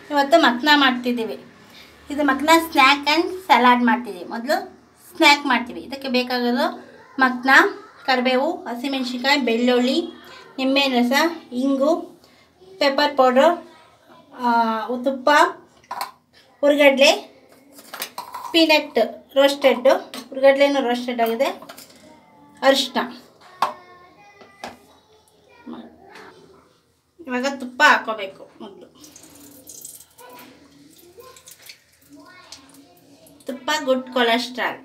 ಇವತ್ತು ಮಕ್ನ ಮಾಡ್ತಿದ್ದೀವಿ ಇದು ಮಕ್ನ ಸ್ನ್ಯಾಕ್ ಆ್ಯಂಡ್ ಸಲಾಡ್ ಮಾಡ್ತಿದ್ದೀವಿ ಮೊದಲು ಸ್ನ್ಯಾಕ್ ಮಾಡ್ತೀವಿ ಇದಕ್ಕೆ ಬೇಕಾಗೋದು ಮಕ್ನ ಕರಿಬೇವು ಹಸಿಮೆಣ್ಸಿನ್ಕಾಯಿ ಬೆಳ್ಳುಳ್ಳಿ ನಿಂಬೆಹಣ್ಣು ರಸ ಇಂಗು ಪೆಪ್ಪರ್ ಪೌಡ್ರು ತುಪ್ಪ ಹುರ್ಗಡ್ಲೆ ಪೀನಟ್ ರೋಸ್ಟೆಡ್ಡು ಹುರ್ಗಡ್ಲೆನೂ ರೋಸ್ಟೆಡ್ ಆಗಿದೆ ಅರಿಶಿನ ಇವಾಗ ತುಪ್ಪ ಹಾಕೋಬೇಕು ಮೊದಲು ತುಪ್ಪ ಗುಡ್ ಕೊಲೆಸ್ಟ್ರಾಲ್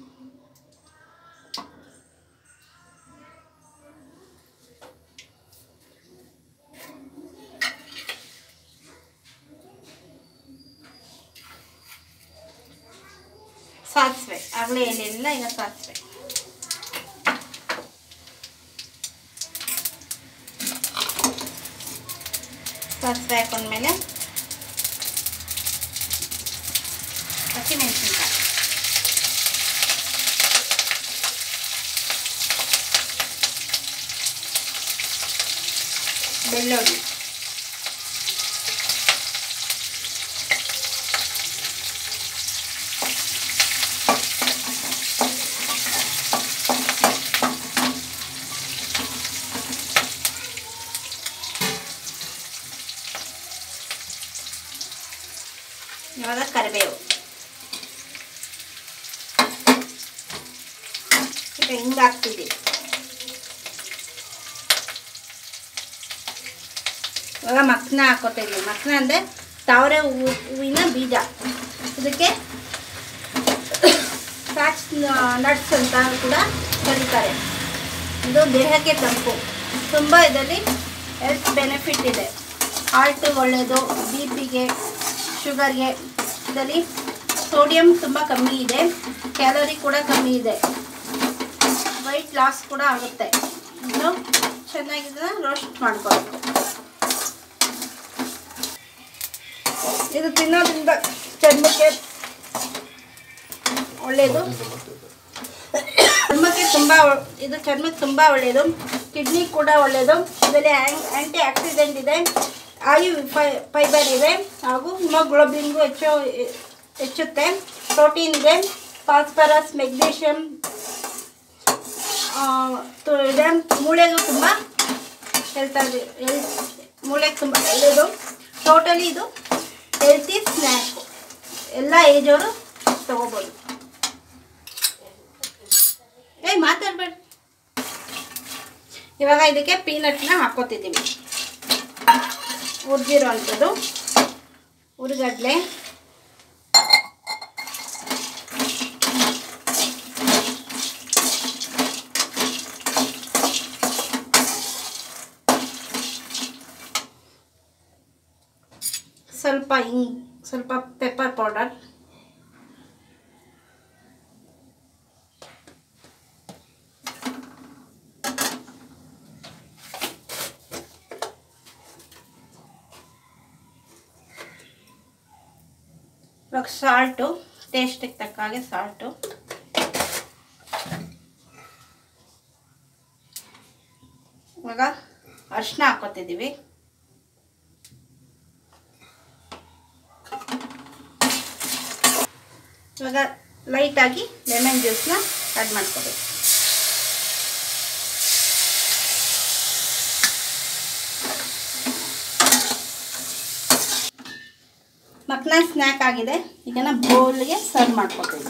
ಸಾಸಿವೆ ಆಗಲೇ ಏನಿಲ್ಲ ಈಗ ಸಾಸಿವೆ ಸಾಸಿವೆ ಹಾಕೊಂಡ್ಮೇಲೆ ಹಸಿಮೆಣಸಿನ್ಕಾಯಿ ಬೆಳ್ಳುಳ್ಳಿ ಇವಾಗ ಕರಿಬೇವು ಈಗ ಹಿಂಗೆ ಹಾಕ್ತಿದ್ದೀವಿ ಇವಾಗ ಮಕ್ನ ಹಾಕೋತಾ ಇದ್ದೀವಿ ಮಕ್ನ ಅಂದರೆ ತಾವರೆ ಹೂವು ಹೂವಿನ ಬೀಜ ಇದಕ್ಕೆ ಫ್ಯಾಕ್ಸ್ ನಟ್ಸ್ ಅಂತ ಕೂಡ ಕರೀತಾರೆ ಇದು ದೇಹಕ್ಕೆ ತಂಪು ತುಂಬ ಇದರಲ್ಲಿ ಹೆಲ್ತ್ ಬೆನಿಫಿಟ್ ಇದೆ ಹಾರ್ಟ್ ಒಳ್ಳೆಯದು ಬಿ ಪಿಗೆ ಶುಗರ್ಗೆ ಇದರಲ್ಲಿ ಸೋಡಿಯಂ ತುಂಬ ಕಮ್ಮಿ ಇದೆ ಕ್ಯಾಲೋರಿ ಕೂಡ ಕಮ್ಮಿ ಇದೆ ವೈಟ್ ಲಾಸ್ ಕೂಡ ಆಗುತ್ತೆ ಇನ್ನು ಚೆನ್ನಾಗಿ ರೋಸ್ಟ್ ಮಾಡ್ಕೋಬೇಕು ಇದು ತಿನ್ನೋದ್ರಿಂದ ಚರ್ಮಕ್ಕೆ ಒಳ್ಳೆಯದು ಚರ್ಮಕ್ಕೆ ತುಂಬ ಇದು ಚರ್ಮಕ್ಕೆ ತುಂಬ ಒಳ್ಳೆಯದು ಕಿಡ್ನಿ ಕೂಡ ಒಳ್ಳೆಯದು ಇದರಲ್ಲಿ ಆ್ಯಂಟಿ ಆಕ್ಸಿಡೆಂಟ್ ಇದೆ ಆಯು ಫೈ ಫೈಬರ್ ಇದೆ ಹಾಗೂ ಹಿಮೋಗ್ಲೋಬಿನ್ಗೂ ಹೆಚ್ಚು ಹೆಚ್ಚುತ್ತೆ ಪ್ರೋಟೀನ್ ಇದೆ ಫಾಸ್ಫರಸ್ ಮೆಗ್ನೀಷಿಯಮ್ ಇದೆ ಮೂಳೆಗೂ ತುಂಬ ಹೆಲ್ತ್ ಹೆಲ್ತ್ ಮೂಳೆಗೆ ತುಂಬ ಒಳ್ಳೆಯದು ಟೋಟಲಿ ಇದು ಹೆಲ್ತಿ ಸ್ನ್ಯಾಕು ಎಲ್ಲ ಏಜವರು ತಗೋಬೋದು ಏಯ್ ಮಾತಾಡ್ಬೇಡ ಇವಾಗ ಇದಕ್ಕೆ ಪೀನಟ್ನ ಹಾಕೋತಿದ್ದೀವಿ ಹುರಿದಿರೋ ಅಂಥದ್ದು ಹುರಿಗಡ್ಲೆ ಸ್ವಲ್ಪ ಹಿಂಗ್ ಸ್ವಲ್ಪ ಪೆಪ್ಪರ್ ಪೌಡರ್ ಇವಾಗ ಸಾಲ್ಟು ಟೇಸ್ಟಿಗೆ ತಕ್ಕ ಹಾಗೆ ಸಾಲ್ಟು ಇವಾಗ ಅರಿಶಿನ ಹಾಕೋತಿದ್ದೀವಿ ಇವಾಗ ಲೈಟಾಗಿ ಲೆಮನ್ ಜ್ಯೂಸ್ನ ಆ್ಯಡ್ ಮಾಡ್ಕೋಬೇಕು ಮಕ್ನ ಸ್ನ್ಯಾಕ್ ಆಗಿದೆ ಈಗ ನಾ ಬೌಲ್ಗೆ ಸರ್ವ್ ಮಾಡ್ಕೊತೀವಿ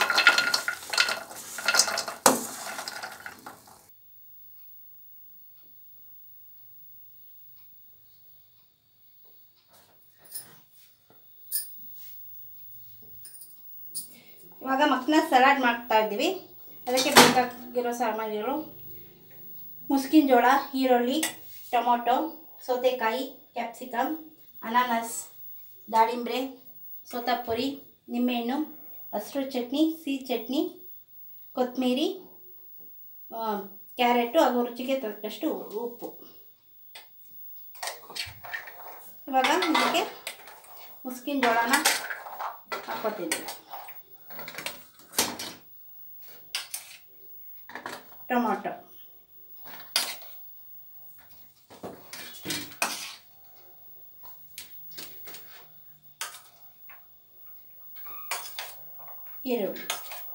ಇವಾಗ ಮಕ್ಕನ ಸಲಾಡ್ ಮಾಡ್ತಾ ಇದ್ದೀವಿ ಅದಕ್ಕೆ ಬೇಕಾಗಿರೋ ಸಾಮಗ್ರಿಗಳು ಮುಸ್ಕಿನ ಜೋಳ ಈರುಳ್ಳಿ ಟೊಮೊಟೊ ಸೌತೆಕಾಯಿ ಕ್ಯಾಪ್ಸಿಕಮ್ ಅನಾನಸ್ ದಾಳಿಂಬ್ರೆ ಸೋತಾಪುರಿ ನಿಂಬೆಹಣ್ಣು ಹಸಿರು ಚಟ್ನಿ ಸಿಹಿ ಚಟ್ನಿ ಕೊತ್ತಂಬರಿ ಕ್ಯಾರೆಟು ಹಾಗೂ ರುಚಿಗೆ ತಕ್ಕಷ್ಟು ಉಪ್ಪು ಇವಾಗ ಇದಕ್ಕೆ ಮುಸ್ಕಿನ ಜೋಳನ ಹಾಕ್ಕೊತಿದ್ದೀವಿ ಟೊಮೊಟೊ ಈರುಳ್ಳಿ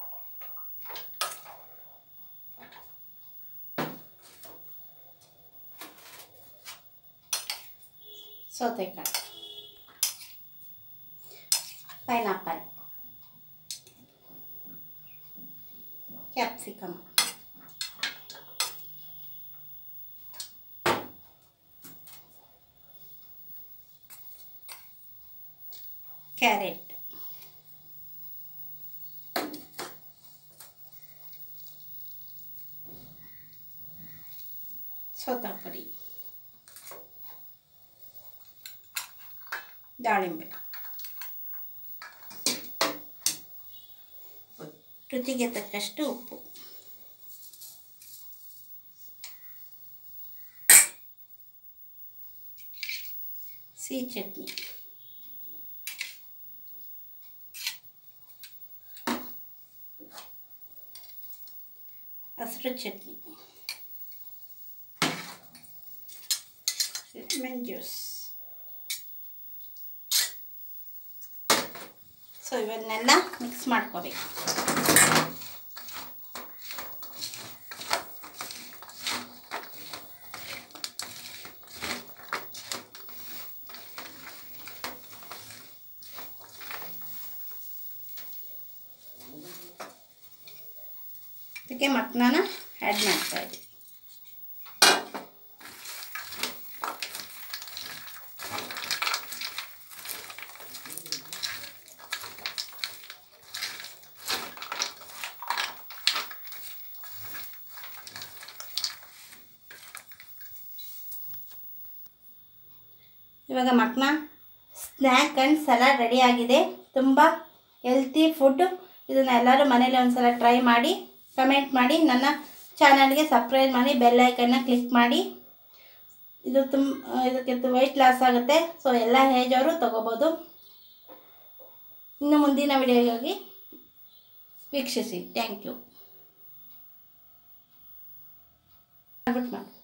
ಸೌತೆಕಾಯಿ ಪೈನಾಪಲ್ ಕ್ಯಾಪ್ಸಿಕಮ್ ಕ್ಯಾರೆಟ್ ಸೋತಾಪುರಿ ದಾಳಿಂಬೆ ರುಚಿಗೆ ತಕ್ಕಷ್ಟು ಉಪ್ಪು ಸಿಹಿ ಚಟ್ನಿ ಹಸಿರು ಚಟ್ನಿ ಲೆಮನ್ ಜ್ಯೂಸ್ ಸೊ ಇವನ್ನೆಲ್ಲ ಮಿಕ್ಸ್ ಮಾಡ್ಕೋಬೇಕು ಇದಕ್ಕೆ ಮಕ್ಕಳನ್ನ ಆ್ಯಡ್ ಮಾಡ್ತಾ ಇದ್ದೀವಿ ಇವಾಗ ಮಕ್ಕಳ ಸ್ನ್ಯಾಕ್ ಆ್ಯಂಡ್ ಸಲಾಡ್ ರೆಡಿ ಆಗಿದೆ ತುಂಬ ಹೆಲ್ತಿ ಫುಡ್ ಇದನ್ನು ಎಲ್ಲರೂ ಮನೇಲಿ ಒಂದು ಸಲ ಟ್ರೈ ಮಾಡಿ ಕಮೆಂಟ್ ಮಾಡಿ ನನ್ನ ಚಾನಲ್ಗೆ ಸಬ್ಸ್ಕ್ರೈಬ್ ಮಾಡಿ ಬೆಲ್ ಐಕನ್ನ ಕ್ಲಿಕ್ ಮಾಡಿ ಇದು ತುಂಬ ಇದಕ್ಕೆ ವೆಯ್ಟ್ ಲಾಸ್ ಆಗುತ್ತೆ ಸೊ ಎಲ್ಲ ಏಜ್ ಅವರು ತೊಗೋಬೋದು ಇನ್ನು ಮುಂದಿನ ವಿಡಿಯೋಗಾಗಿ ವೀಕ್ಷಿಸಿ ಥ್ಯಾಂಕ್ ಯು ಮಾಡಿ